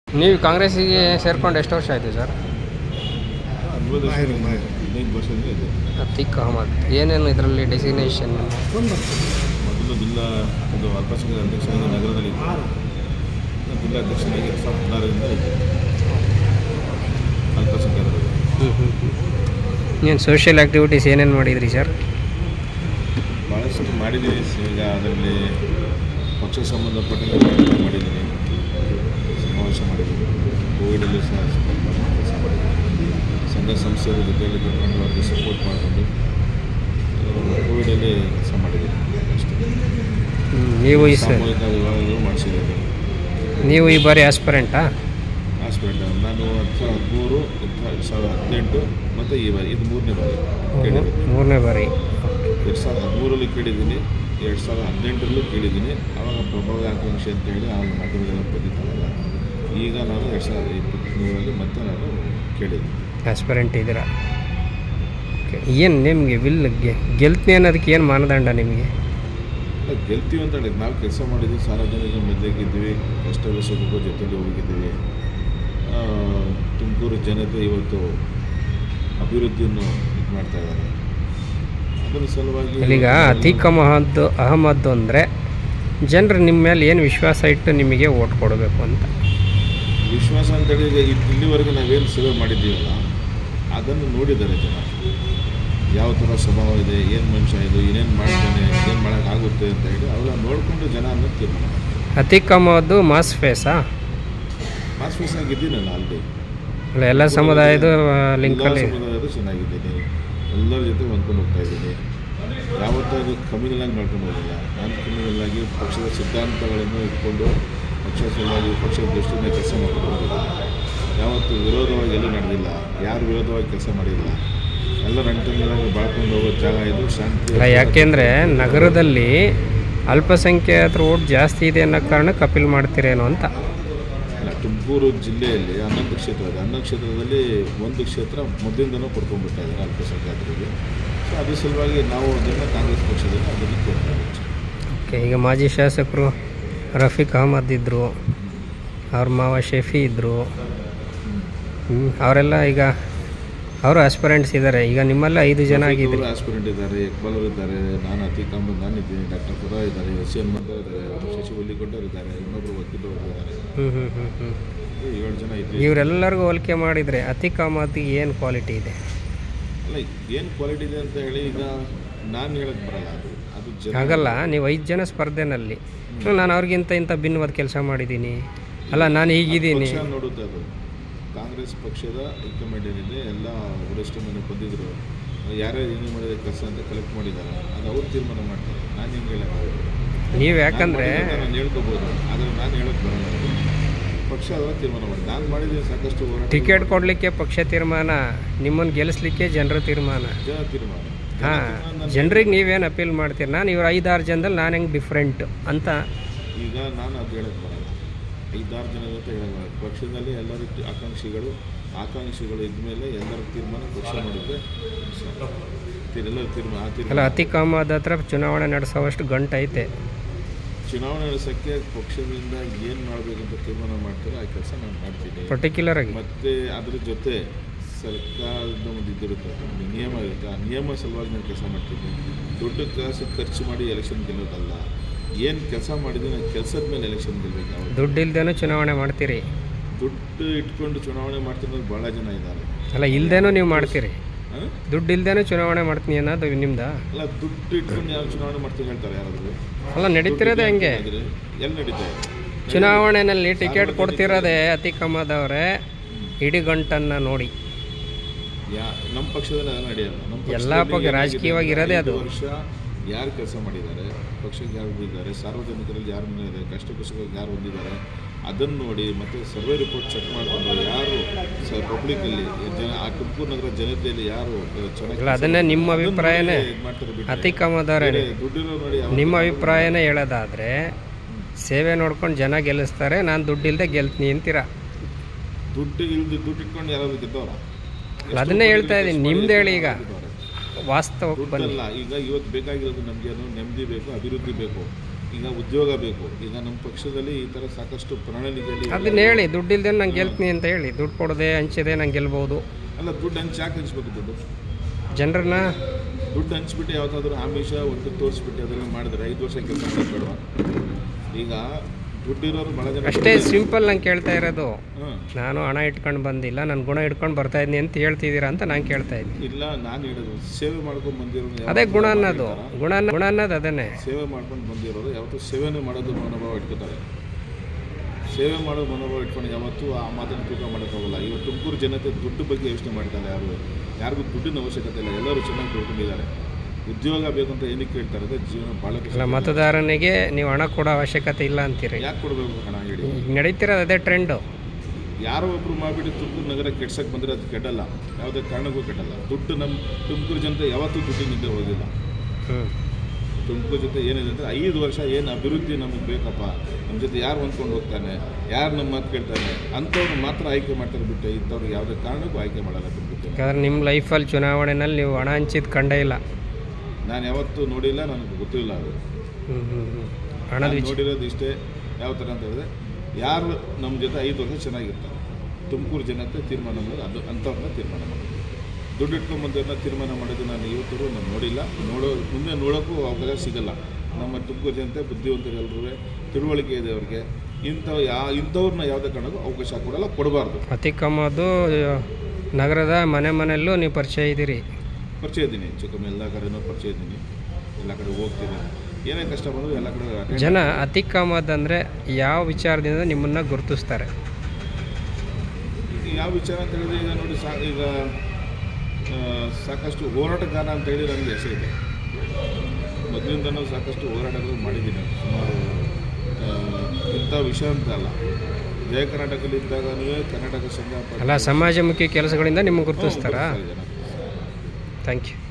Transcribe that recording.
ನೀವು ಕಾಂಗ್ರೆಸ್ಸಿಗೆ ಸೇರ್ಕೊಂಡು ಎಷ್ಟು ವರ್ಷ ಆಯಿತು ಸರ್ ಹದಿನೈದು ವರ್ಷ ಹದಿನೈದು ವರ್ಷದಿಂದ ಇದೆ ಅತೀಕ್ ಅಹಮದ್ ಏನೇನು ಇದರಲ್ಲಿ ಡೆಸಿಗ್ನೇಷನ್ ಮೊದಲು ಜಿಲ್ಲಾ ಇದು ಅಲ್ಪಸಂಖ್ಯಾತ ಅಧ್ಯಕ್ಷರಾಗಿ ನಗರದಲ್ಲಿ ಇದ್ದೆ. ನಾನು ಜಿಲ್ಲಾಧ್ಯಕ್ಷರಾಗಿ ಎರಡು ಸಾವಿರದ ಹದಿನಾರರಿಂದ ಇದ್ದೆ ಅಲ್ಪಸಂಖ್ಯಾತರು ಏನು ಸೋಷಿಯಲ್ ಆ್ಯಕ್ಟಿವಿಟೀಸ್ ಏನೇನು ಮಾಡಿದ್ರಿ ಸರ್ ಭಾಳಷ್ಟು ಮಾಡಿದ್ದೀನಿ ಈಗ ಅದರಲ್ಲಿ ಪಕ್ಷ ಸಂಬಂಧಪಟ್ಟ ಕಾರ್ಯಕ್ರಮ ಮಾಡಿದ್ದೀನಿ ಸಮಾವೇಶ ಮಾಡಿದ್ದೀನಿ ಕೋವಿಡಲ್ಲಿ ಸಹ ಸ್ವಲ್ಪ ಕೆಲಸ ಮಾಡಿದ್ದೀನಿ ಸಂಘ ಸಂಸ್ಥೆಗಳ ಜೊತೆಯಲ್ಲಿ ಕರ್ಕೊಂಡು ಅವ್ರಿಗೆ ಸಪೋರ್ಟ್ ಮಾಡಿಕೊಂಡು ಕೋವಿಡಲ್ಲಿ ಕೆಲಸ ಮಾಡಿದ್ದೀನಿ ಅಷ್ಟೇ ನೀವು ಈ ಸ ಸಾಮೂಹಿಕ ವಿವಾಹಗಳು ಮಾಡಿಸಿದ್ದೀನಿ ನೀವು ಈ ಬಾರಿ ಆಸ್ಪರೆಂಟಾ ಹಾಸ್ಪಿಟಲ್ ನಾನು ಹತ್ತು ಸಾವಿರದ ಹದಿಮೂರು ಎರಡು ಸಾವಿರದ ಹದಿನೆಂಟು ಮತ್ತು ಈ ಬಾರಿ ಇದು ಮೂರನೇ ಬಾರಿ ಕೇಳಿದ್ದೀನಿ ಮೂರನೇ ಬಾರಿ ಎರಡು ಸಾವಿರದ ಹದಿಮೂರರಲ್ಲಿ ಕೇಳಿದ್ದೀನಿ ಎರಡು ಸಾವಿರದ ಹದಿನೆಂಟರಲ್ಲೂ ಕೇಳಿದ್ದೀನಿ ಆವಾಗ ಪ್ರಭಾವಿ ಆಕಾಂಕ್ಷೆ ಅಂತ ಹೇಳಿ ಆವಾಗ ಮಾಧ್ಯಮದೆಲ್ಲ ಬಂದಿದ್ದಾವಲ್ಲ ಈಗ ನಾನು ಎರಡು ಸಾವಿರದ ಇಪ್ಪತ್ತ್ಮೂರರಲ್ಲಿ ಮತ್ತೆ ನಾನು ಕೇಳಿದ್ದೀನಿ ಆಸ್ಪರೆಂಟ್ ಇದ್ದೀರಾ ಓಕೆ ಏನು ನಿಮಗೆ ವಿಲ್ ಗೆ ಗೆಲ್ತೀನಿ ಅನ್ನೋದಕ್ಕೆ ಏನು ಮಾನದಂಡ ನಿಮಗೆ ಅಲ್ಲ ಗೆಲ್ತೀವಿ ಅಂತ ಹೇಳಿದ್ ನಾವು ಕೆಲಸ ಮಾಡಿದ್ವಿ ಸಾರ್ವಜನಿಕ ಮಧ್ಯಗಿದ್ದೀವಿ ಕಷ್ಟ ಸುಖಕ್ಕೂ ಜೊತೆಲಿ ಹೋಗಿದ್ದೀವಿ ಆ, ತುಮಕೂರು ಜನತೆ ಇವತ್ತು ಅಭಿವೃದ್ಧಿಯನ್ನು ಇದು ಮಾಡ್ತಾ ಇದ್ದಾರೆ ಅದರ ಸಲುವಾಗಿ ಇಲ್ಲೀಗ ಅತೀಕ್ ಅಹಮದ್ ಅಹಮದ್ ಅಂದರೆ ಜನರು ನಿಮ್ಮ ಮೇಲೆ ಏನು ವಿಶ್ವಾಸ ಇಟ್ಟು ನಿಮಗೆ ಓಟ್ ಕೊಡಬೇಕು ಅಂತ ವಿಶ್ವಾಸ ಅಂತೇಳಿ ಈಗ ಇದ್- ಇಲ್ಲಿವರೆಗೆ ನಾವೇನು ಸೇವೆ ಮಾಡಿದ್ದೀವಲ್ಲ ಅದನ್ನು ನೋಡಿದ್ದಾರೆ ಜನ ಯಾವ ಥರ ಸ್ವಭಾವ ಇದೆ ಏನು ಮನುಷ್ಯ ಇದು ಏನೇನು ಮಾಡ್ತಾನೆ ಏನು ಮಾಡೋಕ್ಕಾಗುತ್ತೆ ಅಂತ ಹೇಳಿ ಅವೆಲ್ಲ ನೋಡಿಕೊಂಡು ಜನ ಅನ್ನೋದು ತೀರ್ಮಾನ ಮಾಡ್ತಾರೆ. ಅತೀಕ್ ಅಹಮದ್ ಮಾಸ್ ಫೇಸಾ ಮಾಸ್ ಫೇಸ್ ಆಗಿದ್ದೀನಲ್ಲ ಅಲ್ಲಿ ಅಲ್ಲ ಎಲ್ಲ ಸಮುದಾಯದ ಎಲ್ಲ ಲಿಂಕಲ್ಲಿ ಸಮುದಾಯದ ಚೆನ್ನಾಗಿದ್ದೀನಿ ಎಲ್ಲರ ಜೊತೆ ಹೊಂದ್ಕೊಂಡು ಹೋಗ್ತಾ ಇದ್ದೀನಿ ಯಾವತ್ತೂ ಅದು ಕಮ್ಯುನಲ್ ಆಗಿ ಮಾಡ್ಕೊಂಡು ಹೋಗಿಲ್ಲ ನಾನು ಕಮ್ಯುನಲ್ ಆಗಿ ಪಕ್ಷದ ಸಿದ್ಧಾಂತಗಳನ್ನು ಇಟ್ಕೊಂಡು ಪಕ್ಷ ಸಲುವಾಗಿ ಪಕ್ಷದ ದೃಷ್ಟಿಯಿಂದ ಕೆಲಸ ಮಾಡ್ಕೊಂಡು ಹೋಗಿಲ್ಲ ಯಾವತ್ತು ವಿರೋಧವಾಗಿ ಎಲ್ಲೂ ನಡೆದಿಲ್ಲ ಯಾರು ವಿರೋಧವಾಗಿ ಕೆಲಸ ಮಾಡಿಲ್ಲ ಎಲ್ಲ ನಂಟನ್ನಾಗಿ ಬಾಳ್ಕೊಂಡು ಹೋಗೋ ಜಾಗ ಇದು ಶಾಂತಿ ಅಲ್ಲ ಯಾಕೆಂದರೆ ನಗರದಲ್ಲಿ ಅಲ್ಪಸಂಖ್ಯಾತರ ಓಟ್ ಜಾಸ್ತಿ ಇದೆ ಅನ್ನೋ ಕಾರಣ ಕಪಿಲ್ ಮಾಡ್ತೀರೇನೋ ಅಂತ ಅಲ್ಲ, ತುಮಕೂರು ಜಿಲ್ಲೆಯಲ್ಲಿ ಹನ್ನೊಂದು ಕ್ಷೇತ್ರ ಇದೆ ಹನ್ನೊಂದು ಕ್ಷೇತ್ರದಲ್ಲಿ ಒಂದು ಕ್ಷೇತ್ರ ಮೊದಲಿಂದನೂ ಕೊಡ್ಕೊಂಡ್ಬಿಡ್ತಾ ಇದ್ದಾರೆ ಅಲ್ಪಸಂಖ್ಯಾತರಿಗೆ ಸೊ ಅದ್ರ ಸಲುವಾಗಿ ನಾವು ಅದನ್ನು ಕಾಂಗ್ರೆಸ್ ಪಕ್ಷದಲ್ಲಿ ಅದನ್ನು ಕೊಡ್ತಾ ಇದ್ದೀವಿ ಓಕೆ ಈಗ ಮಾಜಿ ಶಾಸಕರು ರಫೀಕ್ ಅಹಮದ್ ಇದ್ದರು ಅವ್ರ ಮಾವ ಶೆಫಿ ಇದ್ದರು ಅವರೆಲ್ಲ ಈಗ ಅವರು ಆಸ್ಪರೆಂಟ್ಸ್ ಇದ್ದಾರೆ ಈಗ ನಿಮ್ಮಲ್ಲಿ ಐದು ಜನ ಆಗಿದ್ರಿ ಆಸ್ಪಿರೆಂಟ್ ಇದ್ದಾರೆ ಇಕ್ಬಾಲ್ ಅವರು ಇದ್ದಾರೆ ನಾನು ಅತೀಕ್ ಅಹಮದ್ ನಾನಿದ್ದೀನಿ ಡಾಕ್ಟರ್ ಪುರಾ ಇದ್ದಾರೆ ಎಸ್ ಎನ್ ಮಂದರ್ ಇದ್ದಾರೆ ಶಶಿ ಹುಲ್ಲಿಕೊಂಡರ್ ಇದ್ದಾರೆ ಇನ್ನೊಬ್ಬರು ವಕೀಲರು ಇದ್ದಾರೆ ಹ್ಞೂ ಹ್ಞೂ ಹ್ಞೂ ಹ್ಞೂ ಈ ಏಳು ಜನ ಇದ್ದೀವಿ ಇವರೆಲ್ಲರಿಗೂ ಹೋಲಿಕೆ ಮಾಡಿದರೆ ಅತೀಕ್ ಅಹಮದ್ಗೆ ಏನು ಕ್ವಾಲಿಟಿ ಇದೆ ಅಲ್ಲ ಏನು ಕ್ವಾಲಿಟಿ ಇದೆ ಅಂತ ಹೇಳಿ ಈಗ ನಾನು ಹೇಳಕ್ಕೆ ಬರಲ್ಲ ಅದು ಅದು ಜನ ಆಗಲ್ಲ ನೀವು ಐದು ಜನ ಸ್ಪರ್ಧೆನಲ್ಲಿ ಹ್ಞೂ, ನಾನು ಅವ್ರಿಗಿಂತ ಇಂಥ ಭಿನ್ನವಾದ ಕೆಲಸ ಮಾಡಿದ್ದೀನಿ ಅಲ್ಲ ನಾನು ಹೀಗಿದ್ದೀನಿ ಪಕ್ಷ ನೋಡುತ್ತೆ ಅದು ಕಾಂಗ್ರೆಸ್ ಪಕ್ಷದ ಹೈಕಮಾಂಡ್ ಏನಿದೆ ಎಲ್ಲ ವರಿಷ್ಠ ಮನೆ ಬಂದಿದ್ರು ಯಾರ್ಯಾರು ಏನೇ ಮಾಡಿದ ಕೆಲಸ ಅಂತ ಕಲೆಕ್ಟ್ ಮಾಡಿದ್ದಾರೆ ಅದು ಅವ್ರು ತೀರ್ಮಾನ ಮಾಡ್ತಾರೆ ನಾನು ಹೆಂಗೆ ಹೇಳಕ್ಕೆ ನೀವು ಯಾಕಂದರೆ ನಾನು ಹೇಳ್ಕೋಬೋದು ಆದರೆ ನಾನು ಹೇಳಕ್ಕೆ ಬರಲ್ಲ ಅದು. ಪಕ್ಷ ಅದರ ತೀರ್ಮಾನ ಮಾಡಿ ನಾನು ಮಾಡಿದ್ದೀನಿ ಸಾಕಷ್ಟು ಹೋರಾಟ ಟಿಕೆಟ್ ಕೊಡಲಿಕ್ಕೆ ಪಕ್ಷ ತೀರ್ಮಾನ ನಿಮ್ಮನ್ನು ಗೆಲ್ಲಿಸ್ಲಿಕ್ಕೆ ಜನರ ತೀರ್ಮಾನ ಜನ ತೀರ್ಮಾನ ಹಾಂ ಜನರಿಗೆ ನೀವೇನು ಅಪೀಲ್ ಮಾಡ್ತೀರಿ ನಾನು ಇವ್ರು ಐದಾರು ಜನದಲ್ಲಿ ನಾನು ಹೆಂಗೆ ಡಿಫ್ರೆಂಟ್ ಅಂತ ಈಗ ನಾನು ಅದು ಹೇಳಕ್ಕೆ ಬರಲ್ಲ ಐದಾರು ಜನ ಜೊತೆ ಹೇಳಕ್ಕೆ ಬರಲ್ಲ ಪಕ್ಷದಲ್ಲಿ ಎಲ್ಲರ ಟಿ- ಆಕಾಂಕ್ಷಿಗಳು ಆಕಾಂಕ್ಷಿಗಳು ಇದ್ಮೇಲೆ ಎಲ್ಲರ ತೀರ್ಮಾನ ಪಕ್ಷ ಮಾಡುತ್ತೆ ತೀರ್- ಎಲ್ಲರ ತೀರ್ಮಾನ ಆ ಅಲ್ಲ ತೀರ್ಮಾನ ಅತೀಕ್ ಅಹಮದ್ ಹತ್ರ ಚುನಾವಣೆ ನಡೆಸೋವಷ್ಟು ಗಂಟು ಐತೆ ಚುನಾವಣೆ ನಡೆಸೋಕ್ಕೆ ಪಕ್ಷದಿಂದ ಏನು ಮಾಡಬೇಕಂತ ತೀರ್ಮಾನ ಮಾಡ್ತಾರೆ ಆ ಕೆಲಸ ನಾನು ಮಾಡ್ತೀನಿ ಪರ್ಟಿಕ್ಯುಲರ್ ಆಗಿ ಮತ್ತು ಅದ್ರ ಜೊತೆ ಸರ್ಕಾರದ ಒಂದು ಇದಿರುತ್ತೆ ಒಂದು ನಿಯಮ ಇರುತ್ತೆ ಆ ನಿಯಮ ಸಲುವಾಗಿ ನಾನು ಕೆಲಸ ಮಾಡ್ತೀನಿ ದುಡ್ಡು ಕಾಸು ಖರ್ಚು ಮಾಡಿ ಎಲೆಕ್ಷನ್ ಗೆಲ್ಲೋದಲ್ಲ ಏನು ಕೆಲಸ ಮಾಡಿದ್ದೀನಿ ಆ ಕೆಲಸದ ಮೇಲೆ ಎಲೆಕ್ಷನ್ ಗೆಲ್ಲಬೇಕು ಯಾವತ್ತು ದುಡ್ಡು ಇಲ್ದೇನೂ ಚುನಾವಣೆ ಮಾಡ್ತೀರಿ ದುಡ್ಡು ಇಟ್ಕೊಂಡು ಚುನಾವಣೆ ಮಾಡ್ತಿರೋದು ಭಾಳ ಜನ ಇದ್ದಾರೆ ಅಲ್ಲ ಇಲ್ದೇನೂ ನೀವು ಮಾಡ್ತೀರಿ ಹಾಂ ದುಡ್ಡು ಇಲ್ದೇನೂ ಚುನಾವಣೆ ಮಾಡ್ತೀನಿ ಅನ್ನೋದು ನಿಮ್ದ ಅಲ್ಲ ದುಡ್ಡು ಇಟ್ಕೊಂಡು ಯಾವ ಚುನಾವಣೆ ಮಾಡ್ತೀನಿ ಹೇಳ್ತಾರೆ ಯಾರಾದರೂ ಅಲ್ಲ ನಡೀತಿರೋದೇ ಹೆಂಗೆ ಎಲ್ಲಿ ನಡೀತಾ ಇದೆ ಚುನಾವಣೆಯಲ್ಲಿ ಟಿಕೆಟ್ ಕೊಡ್ತಿರೋದೇ ಅತೀಕ್ ಅಹಮದ್ ಅವರೇ ಇಡೀ ಗಂಟನ್ನು ನೋಡಿ ಯಾ ನಮ್ಮ ಪಕ್ಷದಲ್ಲಿ ಅದೆಲ್ಲ ನಡೆಯಲ್ಲ ನಮ್ಮ ಎಲ್ಲ ಪಕ್ಷದಲ್ಲಿ ಪಕ್ಷ ಏನಾಗಿದೆ ರಾಜಕೀಯವಾಗಿ ಇರೋದೇ ಐದು ಅದು. ವರ್ಷ ಯಾರು ಕೆಲಸ ಮಾಡಿದ್ದಾರೆ ಪಕ್ಷಕ್ಕೆ ಯಾರು ಇದ್ದಾರೆ ಸಾರ್ವಜನಿಕರಲ್ಲಿ ಯಾರು ಇದೆ ಕಷ್ಟ ಕುಸುಖಕ್ಕೆ ಯಾರು ಹೊಂದಿದ್ದಾರೆ ಅದನ್ನು ನೋಡಿ ಮತ್ತು ಸರ್ವೆ ರಿಪೋರ್ಟ್ ಚೆಕ್ ಮಾಡಿಕೊಂಡು ಯಾರು ಸ ಪಬ್ಲಿಕ್ಕಲ್ಲಿ ಜನ ಆ ತುಮಕೂರು ನಗರ ಜನತೆಯಲ್ಲಿ ಯಾರು ಚೆನ್ನಾಗಿ ಅಲ್ಲ ಅದನ್ನೇ ನಿಮ್ಮ ಅದನ್ನ ಅಭಿಪ್ರಾಯನೇ ನೋಡಿ ಇದ್ ಮಾಡ್ತಾರೆ ಬಿಟ್ರೆ ಅತೀಕ್ ಅಹಮದ್ ಅವರೇ ಬೇರೆ ದುಡ್ಡಿರೋ ನೋಡಿ ಯಾವ- ನಿಮ್ಮ ಅಭಿಪ್ರಾಯನೇ ಹೇಳೋದಾದರೆ ಸೇವೆ ನೋಡ್ಕೊಂಡು ಜನ ಗೆಲ್ಲಿಸ್ತಾರೆ ನಾನು ದುಡ್ಡಿಲ್ಲದೆ ಗೆಲ್ತೀನಿ ಅಂತೀರಾ ದುಡ್ಡು ಇಲ್ದು ದುಡ್ಡು ಇಟ್ಕೊಂಡು ಯಾರಾದ್ರು ಗೆದ್ದವ್ರ ಅಲ್ಲ ಅದನ್ನೇ ಹೇಳ್ತಾ ಇದ್ದೀನಿ ನಿಮ್ದು ಹೇಳಿ ಈಗ ವಾಸ್ತವಕ್ಕೆ ಬನ್ನಿ ದುಡ್ಡಲ್ಲ ಈಗ ಇವತ್ತು ಬೇಕಾಗಿರೋದು ನಮಗೆ ಅದು ನೆಮ್ಮದಿ ಬೇಕು ಅಭಿವೃದ್ಧಿ ಬೇಕು ಈಗ ಉದ್ಯೋಗ ಬೇಕು ಈಗ ನಮ್ಮ ಪಕ್ಷದಲ್ಲಿ ಈ ಥರ ಸಾಕಷ್ಟು ಪ್ರಣಾಳಿಕೆಯಲ್ಲಿ ಅದನ್ನ ಹೇಳಿ ದುಡ್ಡು ಇಲ್ದೇ ನಂಗೆ ಗೆಲ್ತೀನಿ ಅಂತ ಹೇಳಿ ದುಡ್ಡು ಕೊಡದೆ ಹಂಚಿದೆ ನಂಗೆ ಗೆಲ್ಬೋದು ಅಲ್ಲ ದುಡ್ಡು ಹಂಚಿ ಯಾಕೆ ಹಂಚ್ಬೇಕು ದುಡ್ಡು ಜನರನ್ನ ದುಡ್ಡು ಹಂಚ್ಬಿಟ್ಟು ಯಾವುದಾದ್ರೂ ಆಮಿಷ ಒಟ್ಟು ತೋರಿಸ್ಬಿಟ್ಟು ಅದನ್ನು ಮಾಡಿದ್ರೆ ಐದು ವರ್ಷ ಕೆಲಸ ಬೇಡವಾ ಈಗ ದುಡ್ಡಿರೋರು ಭಾಳ ಜನ ಅಷ್ಟೇ ಸಿಂಪಲ್ ನಂಗೆ ಕೇಳ್ತಾ ಇರೋದು ಹಾಂ ನಾನು ಹಣ ಇಟ್ಕೊಂಡು ಬಂದಿಲ್ಲ ನನ್ನ ಗುಣ ಇಟ್ಕೊಂಡು ಬರ್ತಾ ಇದ್ದೀನಿ ಅಂತ ಹೇಳ್ತಿದ್ದೀರಾ ಅಂತ ನಾನು ಕೇಳ್ತಾ ಇದ್ದೀನಿ ಇಲ್ಲ ನಾನು ಹೇಳೋದು ಸೇವೆ ಮಾಡ್ಕೊಂಡು ಬಂದಿರೋರು ಅದೇ ಯಾವತ್ತೂ ಗುಣ ಅನ್ನೋದು ಗುಣ ಅನ್ನೋ- ಗುಣ ಅನ್ನೋದು ಅದನ್ನೇ ಸೇವೆ ಮಾಡ್ಕೊಂಡು ಬಂದಿರೋರು ಯಾವತ್ತೂ ಸೇವೆನೇ ಮಾಡೋದು ಮನೋಭಾವ ಇಟ್ಕೋತಾರೆ ಸೇವೆ ಮಾಡೋ ಮನೋಭಾವ ಇಟ್ಕೊಂಡು ಯಾವತ್ತೂ ಆ ಮಾತನ್ನು ತೂಕ ಮಾಡೋಕ್ಕಾಗಲ್ಲ ಇವತ್ತು ತುಮಕೂರು ಜನತೆ ದುಡ್ಡು ಬಗ್ಗೆ ಯೋಚನೆ ಮಾಡ್ತಾರೆ ಯಾರು ಯಾರಿಗೂ ದುಡ್ಡಿನ ಅವಶ್ಯಕತೆ ಇಲ್ಲ ಎಲ್ಲರೂ ಚೆನ್ನಾಗಿ ತಿಳ್ಕೊಂಡಿದ್ದಾರೆ ಉದ್ಯೋಗ ಬೇಕು ಅಂತ ಏನಕ್ಕೆ ಕೇಳ್ತಾರೆ ಅಂದರೆ ಜೀವನ ಭಾಳ ಕಷ್ಟ. ಅಲ್ಲ ಮತದಾರನಿಗೆ ನೀವು ಹಣ ಕೊಡೋ ಅವಶ್ಯಕತೆ ಇಲ್ಲ ಅಂತೀರಿ ಯಾಕೆ ಕೊಡಬೇಕು ಹಣ ಹೇಳಿ ಈಗ ನಡೀತಿರೋದು ಅದೇ ಟ್ರೆಂಡು ಯಾರೋ ಒಬ್ಬರು ಮಾಡಿಬಿಟ್ಟು ತುಮಕೂರು ನಗರ ಕೆಡ್ಸಕ್ಕೆ ಬಂದರೆ ಅದು ಕೆಡಲ್ಲ ಯಾವುದೇ ಕಾರಣಕ್ಕೂ ಕೆಡಲ್ಲ ದುಡ್ಡು ನಮ್ಮ ತುಮಕೂರು ಜನತೆ ಯಾವತ್ತೂ ದುಡ್ಡಿನಿಂದ ಹೋಗಿಲ್ಲ ಹ್ಞೂ ತುಮಕೂರು ಜೊತೆ ಏನಿದೆ ಅಂದರೆ ಐದು ವರ್ಷ ಏನು ಅಭಿವೃದ್ಧಿ ನಮಗೆ ಬೇಕಪ್ಪ ನಮ್ಮ ಜೊತೆ ಯಾರು ಹೊಂದ್ಕೊಂಡು ಹೋಗ್ತಾನೆ ಯಾರು ನಮ್ಮ ಮಾತು ಕೇಳ್ತಾನೆ ಅಂಥವ್ರು ಮಾತ್ರ ಆಯ್ಕೆ ಮಾಡ್ತಾರೆ ಬಿಟ್ಟು ಇಂಥವ್ರು ಯಾವುದೇ ಕಾರಣಕ್ಕೂ ಆಯ್ಕೆ ಮಾಡಲ್ಲ ತುಮಕೂರು ಜನ ಯಾಕಂದ್ರೆ ನಿಮ್ಮ ಲೈಫಲ್ಲಿ ಚುನಾವಣೆನಲ್ಲಿ ನೀವು ಹಣ ಹಂಚಿದ ಕಂಡೇ ಇಲ್ಲ ನಾನು ಯಾವತ್ತೂ ನೋಡಿಲ್ಲ ನನಗೆ ಗೊತ್ತಿಲ್ಲ ಅದು ಹ್ಞೂ ಹ್ಞೂ ಹ್ಞೂ ಹಣದ ನಾನು ವಿಚಾರ ನೋಡಿರೋದು ಇಷ್ಟೇ ಯಾವ ಥರ ಅಂತ ಹೇಳಿದ್ರೆ ಯಾರು ನಮ್ಮ ಜೊತೆ ಐದು ವರ್ಷ ಚೆನ್ನಾಗಿರ್ತಾರೆ ತುಮಕೂರು ಜನತೆ ತೀರ್ಮಾನ ಮಾಡೋದು ಅದು ಅಂಥವ್ರನ್ನ ತೀರ್ಮಾನ ಮಾಡೋದು ದುಡ್ಡು ಇಟ್ಕೊಂಬಂದವ್ರನ್ನ ತೀರ್ಮಾನ ಮಾಡೋದು ನಾನು ಇವತ್ತರೂ ನಾನು ನೋಡಿಲ್ಲ ನೋಡೋ ಮುಂದೆ ನೋಡೋಕ್ಕೂ ಅವಕಾಶ ಸಿಗಲ್ಲ ನಮ್ಮ ತುಮಕೂರು ಜನತೆ ಬುದ್ಧಿವಂತರು ಎಲ್ಲರೂ ತಿಳುವಳಿಕೆ ಇದೆ ಅವ್ರಿಗೆ ಇಂಥ ಯಾ ಇಂಥವ್ರನ್ನ ಯಾವುದೇ ಕಾರಣಕ್ಕೂ ಅವಕಾಶ ಕೊಡಲ್ಲ ಕೊಡಬಾರ್ದು ಅತಿಕ್ ಅಹಮದು ನಗರದ ಮನೆ ಮನೆಯಲ್ಲೂ ನೀವು ಪರಿಚಯ ಇದ್ದೀರಿ ಪರಿಚಯ ಇದ್ದೀನಿ ಹೆಚ್ಚು ಕಮ್ಮಿ ಎಲ್ಲ ಕಡೆನೂ ಪರಿಚಯ ಇದ್ದೀನಿ ಎಲ್ಲ ಕಡೆ ಹೋಗ್ತೀನಿ ಏನೇ ಕಷ್ಟ ಬಂದರೂ ಎಲ್ಲ ಕಡೆ attend ಜನ ಅತಿಕ್ ಅಹಮದ್ ಅಂದರೆ ಯಾವ ವಿಚಾರದಿಂದ ನಿಮ್ಮನ್ನು ಗುರುತಿಸ್ತಾರೆ ಈಗ ಯಾವ ವಿಚಾರ ಅಂತ ಹೇಳಿದ್ರೆ ಈಗ ನೋಡಿ ಸಾ ಈಗ ಆ, ಸಾಕಷ್ಟು ಹೋರಾಟಗಾರ ಅಂತ ಹೇಳಿ ನನಗೆ ಹೆಸರಿದೆ ಮೊದಲಿಂದನೂ ಸಾಕಷ್ಟು ಹೋರಾಟಗಳು ಮಾಡಿದ್ದೀನಿ ಸುಮಾರು ಆ, ಇಂಥ ವಿಷಯ ಅಂತ ಅಲ್ಲ ಜಯ ಕರ್ನಾಟಕದಲ್ಲಿ ಇದ್ದಾಗಲೂ ಕರ್ನಾಟಕ ಸಂಘ ಅಲ್ಲ ಸಮಾಜಮುಖಿ ಕೆಲಸಗಳಿಂದ ನಿಮಗೆ ಗುರುತಿಸ್ತಾರಾ ಜನ ಥ್ಯಾಂಕ್ ಯು